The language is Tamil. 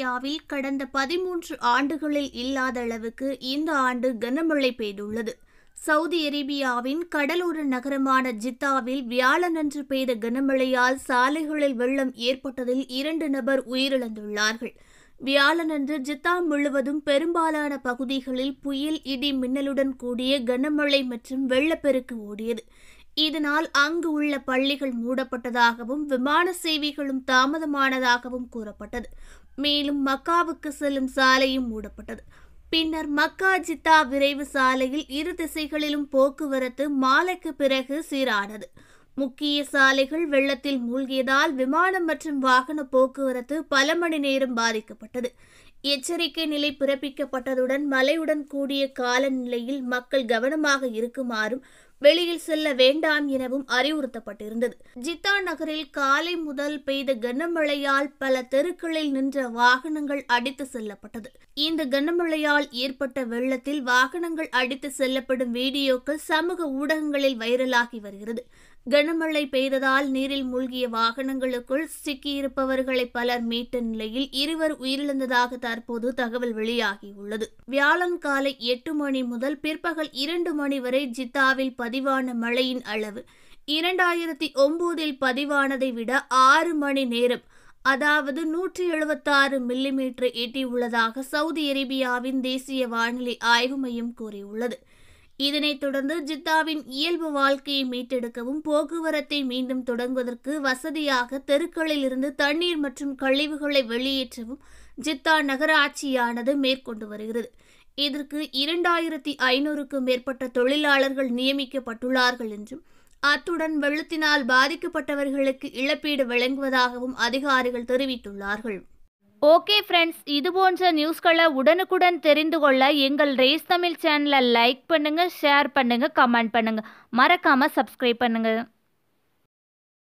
அரேபியாவில் கடந்த பதிமூன்று ஆண்டுகளில் இல்லாத அளவுக்கு இந்த ஆண்டு கனமழை பெய்துள்ளது சவுதி அரேபியாவின் கடலோர நகரமான ஜித்தாவில் வியாழனன்று பெய்த கனமழையால் சாலைகளில் வெள்ளம் ஏற்பட்டதில் இரண்டு நபர் உயிரிழந்துள்ளார்கள் வியாழனன்று ஜித்தா முழுவதும் பெரும்பாலான பகுதிகளில் புயல் இடி மின்னலுடன் கூடிய கனமழை மற்றும் வெள்ளப்பெருக்கு ஓடியது இதனால் அங்கு உள்ள பள்ளிகள் மூடப்பட்டதாகவும் விமான சேவைகளும் தாமதமானதாகவும் கூறப்பட்டது மேலும் மக்காவுக்கு செல்லும் சாலையும் மூடப்பட்டது பின்னர் மக்கா ஜித்தா விரைவு சாலையில் இரு திசைகளிலும் போக்குவரத்து மாலைக்கு பிறகு சீரானது முக்கிய சாலைகள் வெள்ளத்தில் மூழ்கியதால் விமானம் மற்றும் வாகன போக்குவரத்து பல மணி நேரம் பாதிக்கப்பட்டது எச்சரிக்கை நிலை பிறப்பிக்கப்பட்டதுடன் மழையுடன் கூடிய காலநிலையில் மக்கள் கவனமாக இருக்குமாறும் வெளியில் செல்ல வேண்டாம் எனவும் அறிவுறுத்தப்பட்டிருந்தது ஜித்தா நகரில் காலை முதல் பெய்த கனமழையால் பல தெருக்களில் நின்ற வாகனங்கள் அடித்து செல்லப்பட்டது இந்த கனமழையால் ஏற்பட்ட வெள்ளத்தில் வாகனங்கள் அடித்து செல்லப்படும் வீடியோக்கள் சமூக ஊடகங்களில் வைரலாகி வருகிறது கனமழை பெய்ததால் நீரில் மூழ்கிய வாகனங்களுக்குள் சிக்கியிருப்பவர்களை பலர் மீட்ட நிலையில் இருவர் உயிரிழந்ததாக தற்போது தகவல் வெளியாகியுள்ளது வியாழன் காலை எட்டு மணி முதல் பிற்பகல் இரண்டு மணி வரை ஜித்தாவில் பதிவான மழையின் அளவு இரண்டாயிரத்தி ஒன்பதில் பதிவானதை விட ஆறு மணி நேரம் அதாவது நூற்றி எழுபத்தாறு மில்லிமீட்டர் எட்டியுள்ளதாக சவுதி அரேபியாவின் தேசிய வானிலை ஆய்வு மையம் கூறியுள்ளது இதனைத் தொடர்ந்து ஜித்தாவின் இயல்பு வாழ்க்கையை மீட்டெடுக்கவும் போக்குவரத்தை மீண்டும் தொடங்குவதற்கு வசதியாக தெருக்களில் இருந்து தண்ணீர் மற்றும் கழிவுகளை வெளியேற்றவும் ஜித்தா நகராட்சியானது மேற்கொண்டு வருகிறது இதற்கு இரண்டாயிரத்தி ஐநூறுக்கும் மேற்பட்ட தொழிலாளர்கள் நியமிக்கப்பட்டுள்ளார்கள் என்றும் அத்துடன் வெள்ளத்தினால் பாதிக்கப்பட்டவர்களுக்கு இழப்பீடு வழங்குவதாகவும் அதிகாரிகள் தெரிவித்துள்ளார்கள் ஓகே ஃப்ரெண்ட்ஸ் இது போன்ற நியூஸ்களை உடனுக்குடன் தெரிந்து கொள்ள எங்கள் ரேஸ் தமிழ் சேனலை லைக் பண்ணுங்கள் ஷேர் பண்ணுங்கள் கமெண்ட் பண்ணுங்கள் மறக்காமல் சப்ஸ்கிரைப் பண்ணுங்கள்